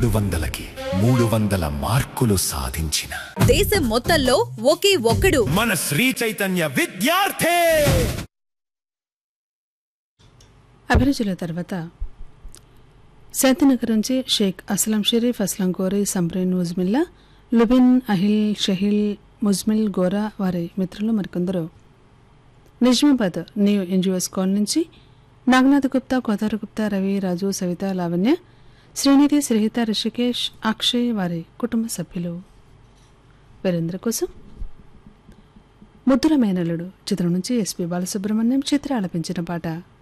మూడు వందలకి మూడు వందల మార్కులు సాధించిన దేశం మొత్తంలో ఒకే ఒక్కడు మన శ్రీ చైతన్య విద్యార్థి అభిరుచుల తర్వాత శాంతినగర్ నుంచి షేక్ అస్లం షరీఫ్ అస్లం గోరీ సంబ్రీన్ ముజ్మిల్లా లుబిన్ అహిల్ షహిల్ ముజ్మిల్ గోరా వారి మిత్రులు మరికొందరు నిజామాబాద్ న్యూ ఎన్జిఓస్ కాలనీ నుంచి నాగనాథ్ గుప్తా కోదారు గుప్తా రవి రాజు సవిత లావణ్య శ్రీనిధి శ్రీహిత రిషికేష్ అక్షయ్ వారి కుటుంబ సభ్యులు వీరందరి కోసం ముద్దుల మేనలుడు చిత్రం నుంచి ఎస్పి బాలసుబ్రహ్మణ్యం చిత్ర ఆలపించిన పాట